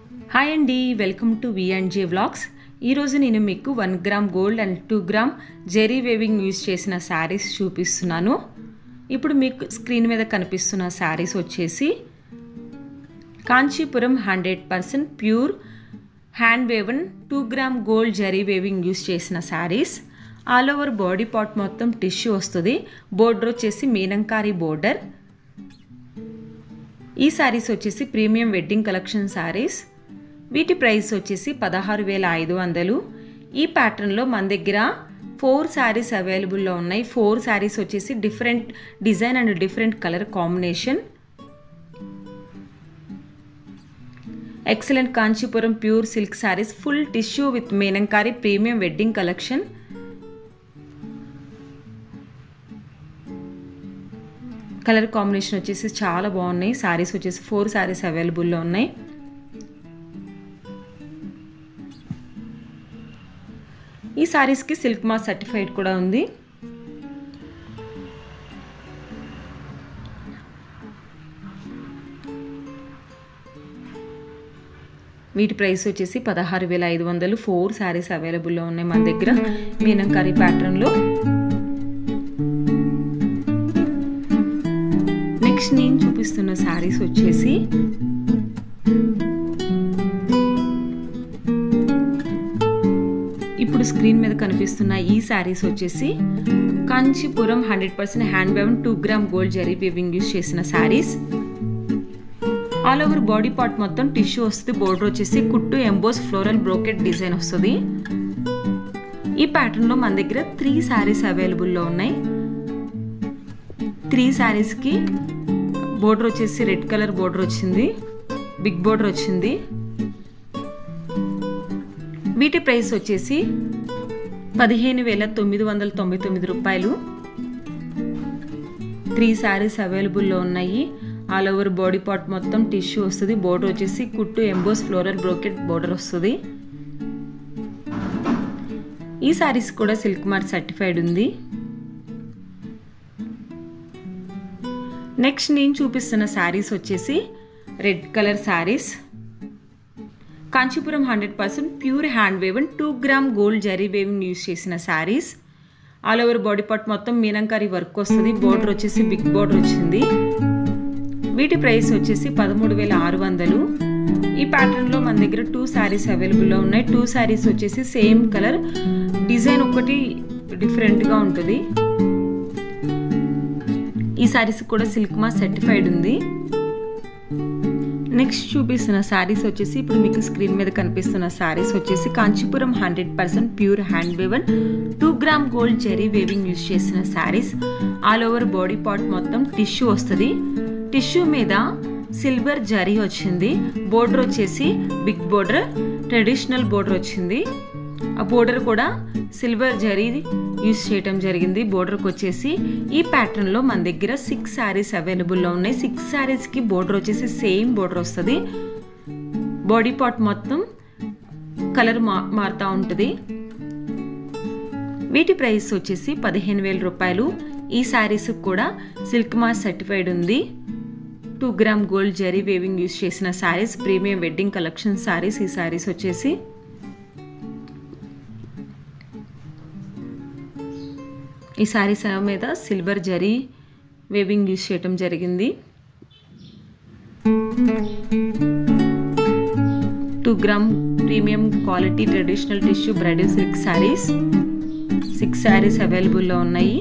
hi అండి welcome to విఎండ్జే vlogs ఈరోజు నేను మీకు one gram gold and two gram zari weaving use చేసిన శారీస్ చూపిస్తున్నాను ఇప్పుడు మీకు స్క్రీన్ మీద కనిపిస్తున్న శారీస్ వచ్చేసి Kanchipuram hundred percent pure hand woven two gram gold zari weaving use చేసిన saris all over body part మొత్తం టిష్యూ వస్తుంది బోర్డర్ వచ్చేసి మీనంకారి బోర్డర్ ఈ శారీస్ వచ్చేసి ప్రీమియం వెడ్డింగ్ కలెక్షన్ శారీస్ వీటి ప్రైస్ వచ్చేసి పదహారు వేల ఐదు వందలు ఈ ప్యాటర్న్లో మన దగ్గర ఫోర్ శారీస్ అవైలబుల్లో ఉన్నాయి ఫోర్ శారీస్ వచ్చేసి different design and different colour combination excellent Kanchipuram pure silk saris full tissue with meenakari premium wedding collection colour combination వచ్చేసి చాలా బాగున్నాయి శారీస్ వచ్చేసి ఫోర్ శారీస్ అవైలబుల్లో ఉన్నాయి ఈ శారీస్కి సిల్క్ మా సర్టిఫైడ్ కూడా ఉంది వీటి ప్రైస్ వచ్చేసి పదహారు వేల ఐదు వందలు ఫోర్ శారీస్ అవైలబుల్లో ఉన్నాయి మన దగ్గర మీనంకారి ప్యాటర్న్లో నెక్స్ట్ నేను చూపిస్తున్న శారీస్ వచ్చేసి ఇప్పుడు స్క్రీన్ మీద కనిపిస్తున్న ఈ శారీస్ వచ్చేసి Kanchipuram hundred percent hand bag two gram gold zari weaving use చేసిన saris all over body part మొత్తం టిష్యూ వస్తుంది బోర్డర్ వచ్చేసి కుట్టు ఎంబోస్ ఫ్లోరల్ బ్రోకెట్ డిజైన్ వస్తుంది ఈ ప్యాటర్న్లో మన దగ్గర త్రీ శారీస్ అవైలబుల్లో ఉన్నాయి త్రీ శారీస్కి బోర్డర్ వచ్చేసి రెడ్ కలర్ బోర్డర్ వచ్చింది బిగ్ బోర్డర్ వచ్చింది వీటి ప్రైస్ వచ్చేసి పదిహేను వేల తొమ్మిది వందల తొంభై తొమ్మిది రూపాయలు త్రీ శారీస్ అవైలబుల్లో ఉన్నాయి ఆల్ ఓవర్ బాడీ పార్ట్ మొత్తం టిష్యూ వస్తుంది బోర్డర్ వచ్చేసి కుట్టు ఎంబోస్ ఫ్లోరల్ బ్రోకెట్ బోర్డర్ వస్తుంది ఈ శారీస్ కూడా సిల్క్ మార్క్ సర్టిఫైడ్ ఉంది నెక్స్ట్ నేను చూపిస్తున్న శారీస్ వచ్చేసి red colour saris Kanchipuram hundred percent pure hand woven two gram gold zari weaving use చేసిన saris all over body part మొత్తం మీనంకారి వర్క్ వస్తుంది బోర్డర్ వచ్చేసి బిగ్ బోర్డర్ వచ్చింది వీటి ప్రైస్ వచ్చేసి పదమూడు వేల ఆరు వందలు ఈ ప్యాటర్న్లో మన దగ్గర టూ శారీస్ అవైలబుల్లో ఉన్నాయి టూ శారీస్ వచ్చేసి సేమ్ కలర్ డిజైన్ ఒకటి డిఫరెంట్గా ఉంటుంది ఈ శారీస్ కూడా సిల్క్ మా సర్టిఫైడ్ ఉంది నెక్స్ట్ చూపిస్తున్న శారీస్ వచ్చేసి ఇప్పుడు మీకు స్క్రీన్ మీద కనిపిస్తున్న శారీస్ వచ్చేసి Kanchipuram hundred percent pure hand woven two gram gold zari weaving use చేసిన saris all over body part మొత్తం టిష్యూ వస్తుంది టిష్యూ మీద సిల్వర్ జరీ వచ్చింది బోర్డర్ వచ్చేసి బిగ్ బోర్డర్ ట్రెడిషనల్ బోర్డర్ వచ్చింది ఆ బోర్డర్ కూడా సిల్వర్ జరీ యూస్ చేయటం జరిగింది బోర్డర్కి వచ్చేసి ఈ ప్యాటర్న్లో మన దగ్గర సిక్స్ శారీస్ అవైలబుల్లో ఉన్నాయి సిక్స్ శారీస్కి బోర్డర్ వచ్చేసి సేమ్ బోర్డర్ వస్తుంది బాడీ పార్ట్ మొత్తం కలర్ మా మారుతూ ఉంటుంది వీటి ప్రైస్ వచ్చేసి పదిహేను వేల రూపాయలు ఈ శారీస్ కూడా సిల్క్ మాస్ సర్టిఫైడ్ ఉంది two gram gold zari weaving use చేసిన saris premium wedding collection saris ఈ శారీస్ వచ్చేసి ఈ శారీస్ మీద సిల్వర్ జరీ వేవింగ్ యూస్ చేయటం జరిగింది two gram premium quality traditional tissue bridal silk saris six saris అవైలబుల్లో ఉన్నాయి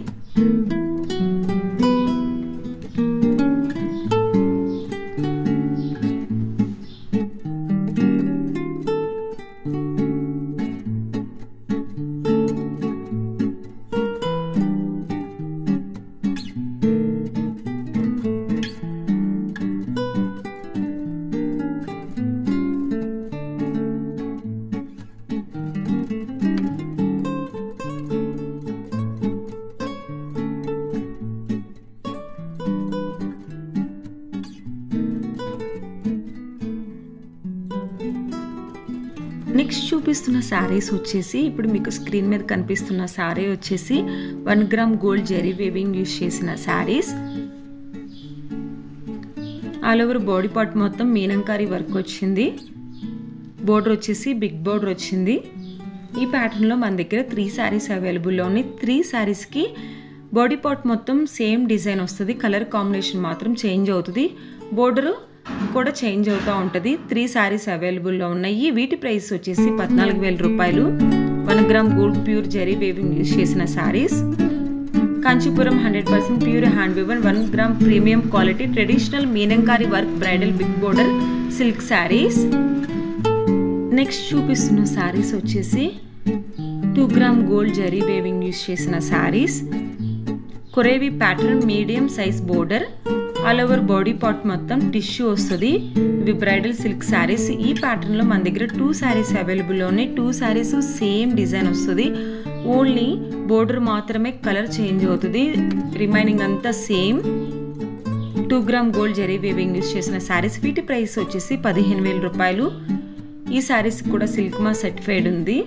నెక్స్ట్ చూపిస్తున్న శారీస్ వచ్చేసి ఇప్పుడు మీకు స్క్రీన్ మీద కనిపిస్తున్న శారీ వచ్చేసి one gram gold zari weaving use చేసిన saris all over body part మొత్తం మీనంకారి వర్క్ వచ్చింది బోర్డర్ వచ్చేసి బిగ్ బోర్డర్ వచ్చింది ఈ ప్యాటర్న్లో మన దగ్గర త్రీ శారీస్ అవైలబుల్లో ఉన్నాయి త్రీ శారీస్కి బాడీ పార్ట్ మొత్తం సేమ్ డిజైన్ వస్తుంది కలర్ కాంబినేషన్ మాత్రం చేంజ్ అవుతుంది బోర్డర్ కూడా చేంజ్ అవుతూ ఉంటుంది త్రీ శారీస్ అవైలబుల్లో ఉన్నాయి వీటి ప్రైస్ వచ్చేసి పద్నాలుగు వేల రూపాయలు one gram gold pure zari weaving use చేసిన saris Kanchipuram hundred percent pure hand woven one gram premium quality traditional meenakari work bridal big border silk saris next చూపిస్తున్న శారీస్ వచ్చేసి two gram gold zari weaving use చేసిన saris korvai pattern medium size border all over body part మొత్తం tissue వస్తుంది ఇవి bridal silk saris ఈ ప్యాటర్న్లో మన దగ్గర టూ శారీస్ అవైలబుల్లో ఉన్నాయి టూ శారీస్ సేమ్ డిజైన్ వస్తుంది ఓన్లీ బోర్డర్ మాత్రమే కలర్ చేంజ్ అవుతుంది రిమైనింగ్ అంతా same two gram gold zari weaving use చేసిన శారీస్ వీటి ప్రైస్ వచ్చేసి పదిహేను వేల రూపాయలు ఈ శారీస్ కూడా సిల్క్ మా సర్టిఫైడ్ ఉంది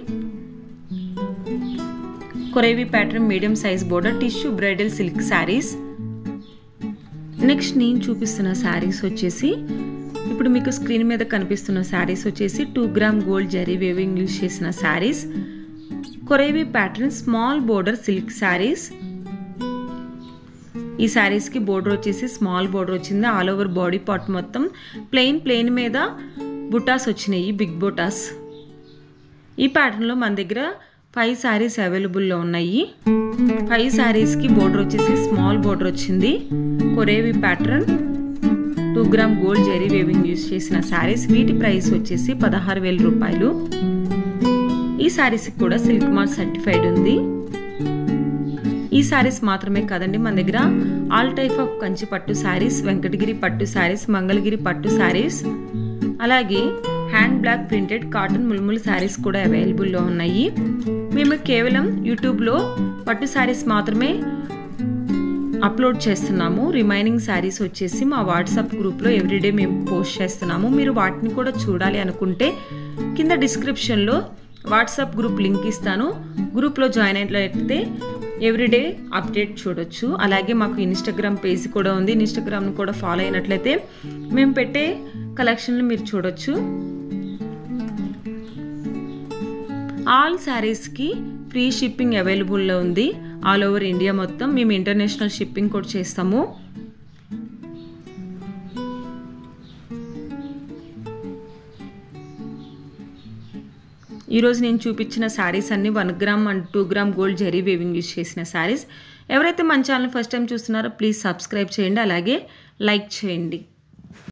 korvai pattern medium size border tissue bridal silk saris next నేను చూపిస్తున్న శారీస్ వచ్చేసి ఇప్పుడు మీకు స్క్రీన్ మీద కనిపిస్తున్న శారీస్ వచ్చేసి two gram gold zari weaving use చేసిన saris korvai pattern small border silk saris ఈ శారీస్కి బోర్డర్ వచ్చేసి స్మాల్ బోర్డర్ వచ్చింది ఆల్ ఓవర్ బాడీ పార్ట్ మొత్తం ప్లెయిన్ ప్లెయిన్ మీద బుటాస్ వచ్చినాయి బిగ్ బుటాస్ ఈ ప్యాటర్న్లో మన దగ్గర ఫైవ్ శారీస్ అవైలబుల్లో ఉన్నాయి ఫైవ్ శారీస్కి బోర్డర్ వచ్చేసి స్మాల్ బోర్డర్ వచ్చింది korvai pattern two gram gold zari weaving use చేసిన శారీస్ వీటి ప్రైస్ వచ్చేసి పదహారు వేల రూపాయలు ఈ శారీస్కి కూడా సిల్క్ మార్క్ సర్టిఫైడ్ ఉంది ఈ శారీస్ మాత్రమే కాదండి మన దగ్గర ఆల్ టైప్ ఆఫ్ కంచి పట్టు శారీస్ వెంకటగిరి పట్టు శారీస్ మంగళగిరి పట్టు శారీస్ అలాగే hand block printed cotton mulmul saris కూడా అవైలబుల్లో ఉన్నాయి మేము కేవలం యూట్యూబ్లో పట్టు శారీస్ మాత్రమే అప్లోడ్ చేస్తున్నాము రిమైనింగ్ శారీస్ వచ్చేసి మా వాట్సాప్ గ్రూప్లో ఎవ్రీడే మేము పోస్ట్ చేస్తున్నాము మీరు వాటిని కూడా చూడాలి అనుకుంటే కింద డిస్క్రిప్షన్లో వాట్సాప్ గ్రూప్ లింక్ ఇస్తాను గ్రూప్లో జాయిన్ అయినట్లయితే ఎవ్రీడే అప్డేట్ చూడొచ్చు అలాగే మాకు ఇన్స్టాగ్రామ్ పేజ్ కూడా ఉంది ఇన్స్టాగ్రామ్ను కూడా ఫాలో అయినట్లయితే మేము పెట్టే కలెక్షన్లు మీరు చూడొచ్చు ఆల్ శారీస్కి ఫ్రీ షిప్పింగ్ అవైలబుల్లో ఉంది ఆల్ ఓవర్ ఇండియా మొత్తం మేము ఇంటర్నేషనల్ షిప్పింగ్ కూడా చేస్తాము ఈరోజు నేను చూపించిన శారీస్ అన్ని one gram and two gram gold zari weaving use చేసిన శారీస్ ఎవరైతే మన ఛానల్ ఫస్ట్ టైం చూస్తున్నారో ప్లీజ్ సబ్స్క్రైబ్ చేయండి అలాగే లైక్ చేయండి